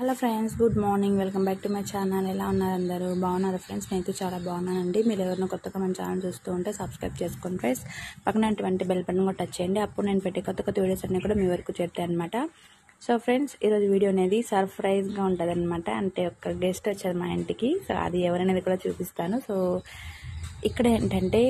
hello friends good morning welcome back to my channel ఎలా ఉన్నారు అందరూ బాగున్నారు ఫ్రెండ్స్ నేనైతే చాలా బాగున్నానండి మీరు ఎవరైనా కొత్తగా మన ఛానల్ చూస్తూ ఉంటే సబ్స్క్రైబ్ చేసుకోండి ఫ్రెండ్స్ పక్కన అటువంటి బెల్ బటన్ కూడా టచ్ చేయండి అప్పుడు నేను పెట్టే కొత్త కొత్త వీడియోస్ అన్నీ కూడా మీ వరకు చేరుతాయి అనమాట సో ఫ్రెండ్స్ ఈరోజు వీడియో అనేది సర్ప్రైజ్గా ఉంటుంది అనమాట అంటే ఒక గెస్ట్ వచ్చారు మా ఇంటికి సో అది ఎవరనేది కూడా చూపిస్తాను సో ఇక్కడ ఏంటంటే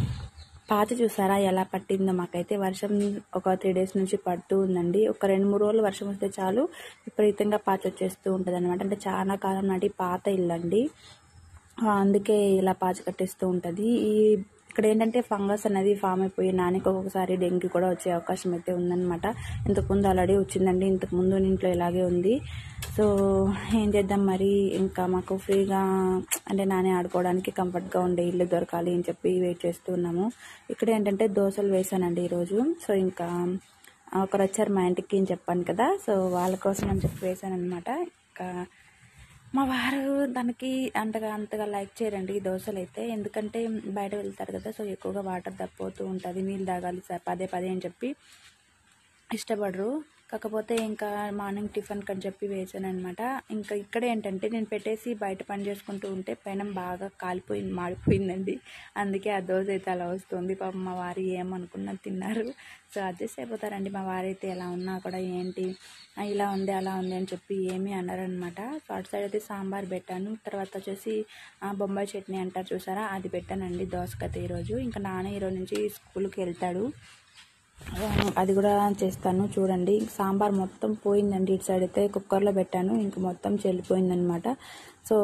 పాత చూసారా ఎలా పట్టిందో మాకైతే వర్షం ఒక త్రీ డేస్ నుంచి పడుతూ ఉందండి ఒక రెండు మూడు రోజులు వర్షం వస్తే చాలు విపరీతంగా పాత వచ్చేస్తూ ఉంటుంది అనమాట అంటే చాలా కాలం నాటి పాత ఇల్లు అండి ఆ, అందుకే ఇలా పాచి కట్టేస్తూ ఉంటుంది ఈ ఇక్కడ ఏంటంటే ఫంగస్ అనేది ఫామ్ అయిపోయి నానికి ఒక్కొక్కసారి డెంగ్యూ కూడా వచ్చే అవకాశం అయితే ఉందన్నమాట ఇంతకుముందు ఆల్రెడీ వచ్చిందండి ఇంతకుముందు ఇంట్లో ఇలాగే ఉంది సో ఏం చేద్దాం మరి ఇంకా మాకు ఫ్రీగా అంటే నానే ఆడుకోవడానికి కంఫర్ట్గా ఉండే ఇల్లు దొరకాలి అని చెప్పి వెయిట్ చేస్తూ ఉన్నాము ఇక్కడ ఏంటంటే దోశలు వేసానండి ఈరోజు సో ఇంకా ఒకరు వచ్చారు మా ఇంటికి అని చెప్పాను కదా సో వాళ్ళ కోసం అని చెప్పి వేసాను అనమాట ఇంకా మా వారు దానికి అంతగా అంతగా లైక్ చేయరండి ఈ దోశలు అయితే ఎందుకంటే బయట వెళ్తారు కదా సో ఎక్కువగా వాటర్ తప్పిపోతూ ఉంటుంది నీళ్ళు తాగాలి సార్ పదే పదే అని చెప్పి ఇష్టపడరు కాకపోతే ఇంకా మార్నింగ్ టిఫిన్ అని చెప్పి వేసాను అనమాట ఇంకా ఇక్కడ ఏంటంటే నేను పెట్టేసి బయట పని చేసుకుంటూ ఉంటే పెనం బాగా కాలిపోయింది మాడిపోయిందండి అందుకే ఆ దోశ అయితే అలా వస్తుంది పాపం మా వారు ఏమనుకున్నా తిన్నారు సో అడ్జస్ట్ అయిపోతారండి మా వారైతే ఎలా ఉన్నా కూడా ఏంటి ఆ, ఇలా ఉంది అలా ఉంది అని చెప్పి ఏమీ అన్నారనమాట సో అటు సైడ్ అయితే సాంబార్ పెట్టాను తర్వాత వచ్చేసి ఆ, బొంబాయి చట్నీ అంటారు చూసారా అది పెట్టానండి దోసకైతే ఈరోజు ఇంకా నాన్న ఈరోజు నుంచి స్కూల్కి వెళ్తాడు ఆ, అది కూడా చేస్తాను చూడండి సాంబార్ మొత్తం పోయిందండి ఇటు సైడ్ అయితే కుక్కర్లో పెట్టాను ఇంక మొత్తం చెల్లిపోయిందనమాట సో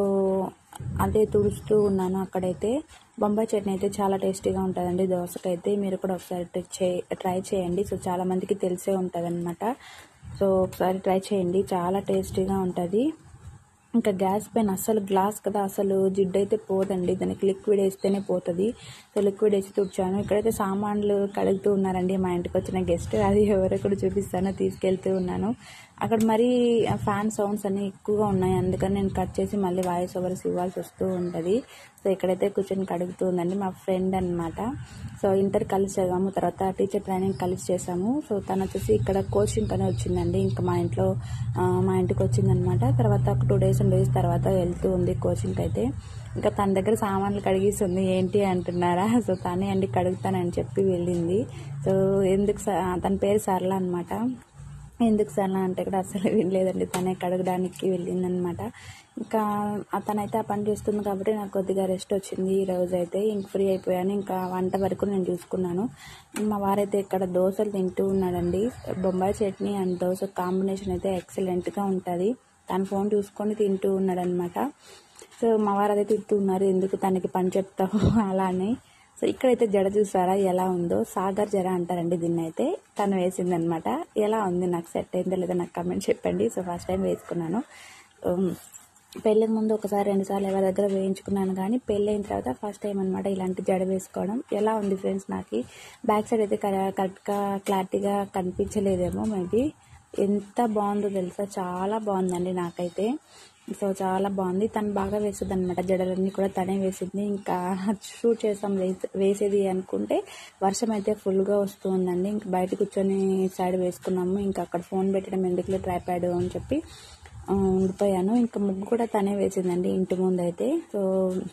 అదే తుడుస్తూ ఉన్నాను అక్కడైతే బొంబాయి చట్నీ అయితే చాలా టేస్టీగా ఉంటుందండి దోసకైతే మీరు కూడా ఒకసారి ట్రై చే- ట్రై చేయండి సో చాలా మందికి తెలిసే ఉంటుంది సో ఒకసారి ట్రై చేయండి చాలా టేస్టీగా ఉంటుంది ఇంకా గ్యాస్ పైన అసలు గ్లాస్ కదా అసలు జిడ్డు అయితే పోదండి దానికి లిక్విడ్ వేస్తేనే పోతుంది సో లిక్విడ్ వేసి తుడిచాను ఇక్కడైతే సామాన్లు కడుగుతూ ఉన్నారండి మా ఇంటికి వచ్చిన గెస్ట్ అది ఎవరో కూడా చూపిస్తానో తీసుకెళ్తూ ఉన్నాను అక్కడ మరీ ఫ్యాన్ సౌండ్స్ అన్ని ఎక్కువగా ఉన్నాయి అందుకని నేను కట్ చేసి మళ్ళీ వాయిస్ ఓవర్స్ ఇవ్వాల్సి వస్తూ ఉంటుంది సో ఇక్కడైతే కూర్చొని కడుగుతూ ఉందండి మా ఫ్రెండ్ అన్నమాట సో ఇంటర్ కలిసి చదివాము తర్వాత టీచర్ ట్రైనింగ్ కలిసి చేసాము సో తను వచ్చేసి ఇక్కడ కోచింగ్ అని వచ్చిందండి ఇంకా మా ఇంట్లో ఆ, మా ఇంటికి వచ్చిందనమాట తర్వాత ఒక టూ డేస్ డేస్ తర్వాత వెళ్తూ ఉంది కోచింగ్కి అయితే ఇంకా తన దగ్గర సామాన్లు కడిగిస్తుంది ఏంటి అంటున్నారా సో తనే అండి కడుగుతానని చెప్పి వెళ్ళింది సో ఎందుకు స- తన పేరు సరళ అనమాట ఎందుకు సార్ అంటే కూడా అసలు వినలేదండి తనే కడగడానికి వెళ్ళిందనమాట ఇంకా తనైతే ఆ పని చేస్తుంది కాబట్టి నాకు కొద్దిగా రెస్ట్ వచ్చింది ఈ రోజు అయితే ఇంక ఫ్రీ అయిపోయాను ఇంకా వంట వరకు నేను చూసుకున్నాను మా వారైతే ఇక్కడ దోశలు తింటూ ఉన్నాడండి బొంబాయి చట్నీ అండ్ దోశ కాంబినేషన్ అయితే ఎక్సలెంట్గా ఉంటుంది తన ఫోన్ చూసుకొని తింటూ ఉన్నాడనమాట సో మా వారు అదే తింటూ ఉన్నారు ఎందుకు తనకి పని చెప్తావు అలా అని సో ఇక్కడైతే జడ చూసారా ఎలా ఉందో సాగర్ జడ అంటారండి దీన్ని అయితే తను వేసిందనమాట ఎలా ఉంది నాకు సెట్ అయిందో లేదో నాకు కమెంట్ చెప్పండి సో ఫస్ట్ టైం వేసుకున్నాను ఉమ్, పెళ్ళికి ముందు ఒకసారి రెండుసార్లు ఎవరి దగ్గర వేయించుకున్నాను కానీ పెళ్ళి అయిన తర్వాత ఫస్ట్ టైం అనమాట ఇలాంటి జడ వేసుకోవడం ఎలా ఉంది ఫ్రెండ్స్ నాకు బ్యాక్ సైడ్ అయితే కర- కరెక్ట్గా క్లారిటీగా కనిపించలేదేమో మేబీ ఎంత బాగుందో తెలుసా చాలా బాగుందండి నాకైతే సో చాలా బాగుంది తను బాగా వేస్తుంది అనమాట జడలన్నీ కూడా తనే వేసింది ఇంకా షూట్ చేసాం వేస- వేసేది అనుకుంటే వర్షం అయితే ఫుల్గా వస్తూ ఉందండి ఇంకా బయట కూర్చొని సైడ్ వేసుకున్నాము ఇంకా అక్కడ ఫోన్ పెట్టడం ఎందుకులే ట్రైపాడ్ అని చెప్పి ఆ, ఉండిపోయాను ఇంకా ముగ్గు కూడా తనే వేసిందండి ఇంటి ముందు అయితే సో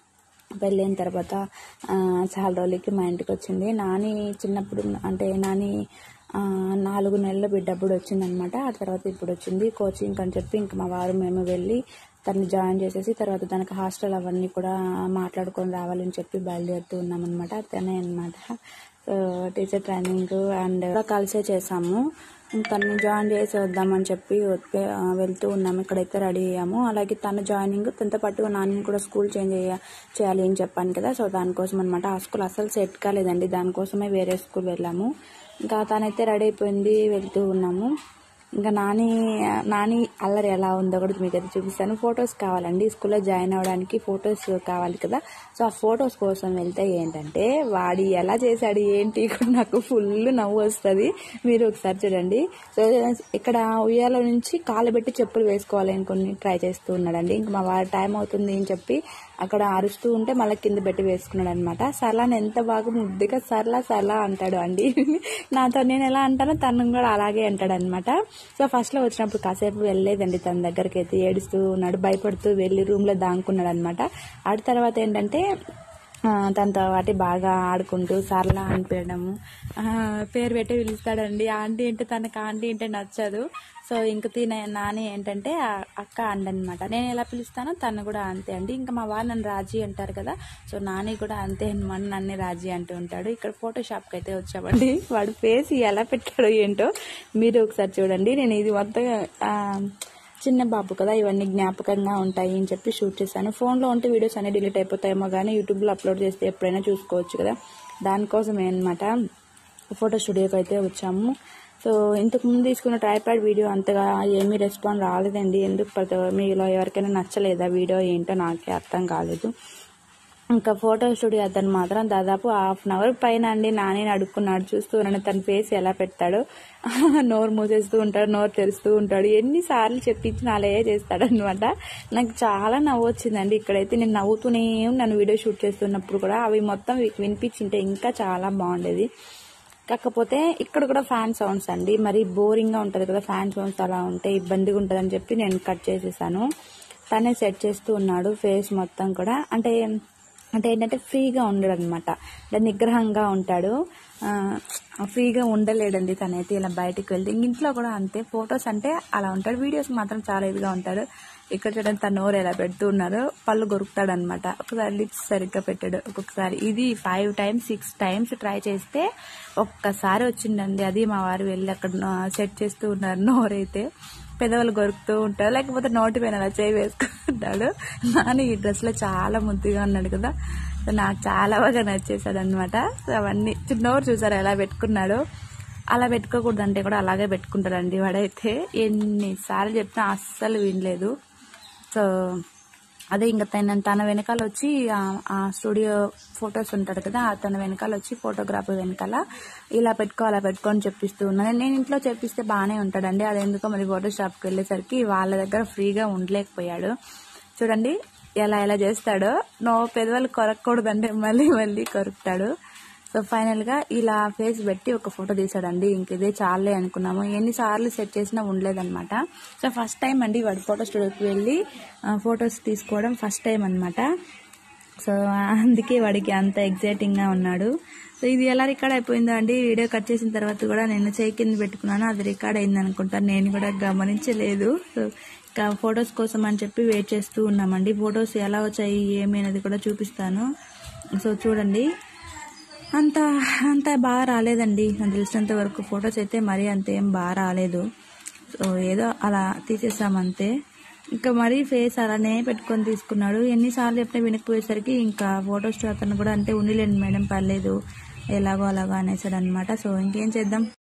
పెళ్ళైన తర్వాత ఆ, చాలా రోజులకి మా ఇంటికి వచ్చింది నాని చిన్నప్పుడు అంటే నాని ఆ, నాలుగు నెలల బిడ్డప్పుడు వచ్చిందనమాట ఆ తర్వాత ఇప్పుడు వచ్చింది కోచింగ్ అని చెప్పి ఇంకా మా వారు మేము వెళ్ళి తను జాయిన్ చేసేసి తర్వాత తనకి హాస్టల్ అవన్నీ కూడా మాట్లాడుకొని రావాలని చెప్పి బయలుదేరుతూ ఉన్నామన్నమాట తనే అనమాట టీచర్ ట్రైనింగ్ అండ్ కలిసే చేసాము తను జాయిన్ చేసి వద్దామని చెప్పి వస్తే, ఆ, వెళ్తూ ఉన్నాము ఇక్కడైతే రెడీ అయ్యాము అలాగే తన జాయినింగ్ తనతో పాటుగా నాన్నని కూడా స్కూల్ చేంజ్ చేయ చేయాలి అని చెప్పాను కదా సో దానికోసం అనమాట ఆ స్కూల్ అసలు సెట్ కాలేదండి దానికోసమే వేరే స్కూల్ వెళ్ళాము ఇంకా తనైతే రెడీ అయిపోయింది వెళ్తూ ఉన్నాము ఇంకా నాని నాని అల్లరి ఎలా ఉందో కూడా మీకు అయితే చూపిస్తాను ఫొటోస్ కావాలండి స్కూల్లో జాయిన్ అవ్వడానికి ఫొటోస్ కావాలి కదా సో ఆ ఫొటోస్ కోసం వెళ్తే ఏంటంటే వాడి ఎలా చేశాడు ఏంటి కూడా నాకు ఫుల్ నవ్వు వస్తుంది మీరు ఒకసారి చూడండి సో ఇక్కడ ఉయ్యాల నుంచి కాలు పెట్టి చెప్పులు వేసుకోవాలి అనుకుని ట్రై చేస్తూ ఉన్నాడండి ఇంకా మా వారి టైం అవుతుంది అని చెప్పి అక్కడ అరుస్తూ ఉంటే మళ్ళీ కింద పెట్టి వేసుకున్నాడు అనమాట సర్లాని ఎంత బాగా ముద్దుగా సర్లా సర్లా అంటాడు అండి నాతో నేను ఎలా అంటానో తను కూడా అలాగే అంటాడు అనమాట సో ఫస్ట్లో వచ్చినప్పుడు కాసేపు వెళ్ళలేదండి తన దగ్గరికి అయితే ఏడుస్తూ ఉన్నాడు భయపడుతూ వెళ్ళి రూమ్లో దాంకున్నాడు అనమాట ఆడి తర్వాత ఏంటంటే ఆ, తనతో వాటి బాగా ఆడుకుంటూ సరళ అని పిలడము ఆ, పేరు పెట్టి పిలుస్తాడండి ఆంటీ అంటే తనకు ఆంటీ అంటే నచ్చదు సో ఇంక తిన నాని ఏంటంటే ఆ అక్క అండనమాట నేను ఎలా పిలుస్తానో తను కూడా అంతే అండి ఇంకా మా వాళ్ళు నన్ను రాజీ అంటారు కదా సో నాని కూడా అంతే అనమాట నన్ను రాజీ అంటూ ఉంటాడు ఇక్కడ ఫోటోషాప్కి అయితే వచ్చామండి వాడు ఫేస్ ఎలా పెట్టాడో ఏంటో మీరు ఒకసారి చూడండి నేను ఇది మొత్తం ఆ, చిన్న బాబు కదా ఇవన్నీ జ్ఞాపకంగా ఉంటాయి అని చెప్పి షూట్ చేశాను ఫోన్లో ఉంటే వీడియోస్ అన్ని డిలీట్ అయిపోతాయేమో కానీ యూట్యూబ్లో అప్లోడ్ చేస్తే ఎప్పుడైనా చూసుకోవచ్చు కదా దానికోసమే అనమాట ఫోటో స్టూడియోకి అయితే వచ్చాము సో ఇంతకు ముందు తీసుకున్న ట్రైపాడ్ వీడియో అంతగా ఏమీ రెస్పాన్స్ రాలేదండి ఎందుకు ప్రతి మీలో ఎవరికైనా నచ్చలేదా వీడియో ఏంటో నాకే అర్థం కాలేదు ఇంకా ఫోటో స్టూడియో అతను మాత్రం దాదాపు హాఫ్ అన్ అవర్ పైన అండి నాని అడుక్కున్నాడు చూస్తూ ఉన్నాను తన ఫేస్ ఎలా పెడతాడో నోరు మూసేస్తూ ఉంటాడు నోరు తెరుస్తూ ఉంటాడు ఎన్నిసార్లు చెప్పించి నాలే చేస్తాడు అనమాట నాకు చాలా నవ్వు వచ్చిందండి ఇక్కడైతే నేను నవ్వుతూనే నన్ను వీడియో షూట్ చేస్తున్నప్పుడు కూడా అవి మొత్తం మీకు వినిపించింటే ఇంకా చాలా బాగుండేది కాకపోతే ఇక్కడ కూడా ఫ్యాన్ సౌండ్స్ అండి మరి బోరింగ్గా ఉంటుంది కదా ఫ్యాన్ సౌండ్స్ అలా ఉంటే ఇబ్బందిగా ఉంటుందని చెప్పి నేను కట్ చేసేసాను తనే సెట్ చేస్తూ ఉన్నాడు ఫేస్ మొత్తం కూడా అంటే అంటే ఏంటంటే ఫ్రీగా ఉండడు అనమాట అంటే నిగ్రహంగా ఉంటాడు ఆ, ఫ్రీగా ఉండలేడండి తనైతే ఇలా బయటికి వెళ్తే ఇంక ఇంట్లో కూడా అంతే ఫొటోస్ అంటే అలా ఉంటాడు వీడియోస్ మాత్రం చాలా ఇదిగా ఉంటాడు ఇక్కడ చూడండి తన నోరు ఎలా పెడుతూ ఉన్నారు పళ్ళు కొరుకుతాడు అనమాట ఒకసారి లిప్స్ సరిగ్గా పెట్టాడు ఒక్కొక్కసారి ఇది five times six times try చేస్తే ఒక్కసారి వచ్చిందండి అది మా వారు వెళ్ళి అక్కడ సెట్ చేస్తూ ఉన్నారు నోరైతే పెదవులు కొరుకుతూ ఉంటారు లేకపోతే నోటి పైన అలా చేయి వేసుకుంటాడు నాని ఈ డ్రెస్ లో చాలా ముద్దుగా ఉన్నాడు కదా సో నాకు చాలా బాగా నచ్చేసాడు అనమాట సో అవన్నీ నోరు చూసారు ఎలా పెట్టుకున్నాడు అలా పెట్టుకోకూడదు అంటే కూడా అలాగే పెట్టుకుంటాడండి వాడైతే ఎన్నిసార్లు చెప్పినా అస్సలు వినలేదు సో అదే ఇంకా తన తన వెనకాల వచ్చి ఆ- ఆ స్టూడియో ఫొటోస్ ఉంటాడు కదా ఆ తన వెనకాల వచ్చి ఫోటోగ్రాఫర్ వెనకాల ఇలా పెట్టుకో అలా పెట్టుకో అని చెప్పిస్తూ ఉన్నాను నేను ఇంట్లో చెప్పిస్తే బాగానే ఉంటాడండి అది ఎందుకో మరి ఫోటో షాప్కి వెళ్ళేసరికి వాళ్ళ దగ్గర ఫ్రీగా ఉండలేకపోయాడు చూడండి ఎలా ఎలా చేస్తాడో నో పెదవులు కొరకూడదండి మళ్ళీ మళ్ళీ కొరుకుతాడు సో ఫైనల్ గా ఇలా ఫేస్ పెట్టి ఒక ఫోటో తీసాడండి ఇంక ఇదే చాలే అనుకున్నాము ఎన్నిసార్లు సెట్ చేసినా ఉండలేదన్నమాట సో ఫస్ట్ టైం అండి వాడు ఫోటో స్టూడియోకి వెళ్ళి ఫొటోస్ తీసుకోవడం ఫస్ట్ టైం అన్నమాట సో అందుకే వాడికి అంత ఎగ్జైటింగ్ గా ఉన్నాడు సో ఇది ఎలా రికార్డ్ అయిపోయిందో అండి వీడియో కట్ చేసిన తర్వాత కూడా నేను చేయి కింద పెట్టుకున్నాను అది రికార్డ్ అయింది అనుకుంటాను నేను కూడా గమనించలేదు సో ఇంకా ఫొటోస్ కోసం అని చెప్పి వెయిట్ చేస్తూ ఉన్నామండి ఫొటోస్ ఎలా వచ్చాయి ఏమి అనేది కూడా చూపిస్తాను సో చూడండి అంత అంత బాగా రాలేదండి నాకు తెలిసినంత వరకు ఫొటోస్ అయితే మరీ అంత ఏం బాగా రాలేదు సో ఏదో అలా తీసేసామంతే ఇంకా మరీ ఫేస్ అలానే పెట్టుకొని తీసుకున్నాడు ఎన్నిసార్లు చెప్పినా వినకపోయేసరికి ఇంకా ఫొటోస్ అతను కూడా అంటే ఉండిలేండి మేడం పర్లేదు ఎలాగో అలాగో అనేసాడు అనమాట సో ఇంకేం చేద్దాం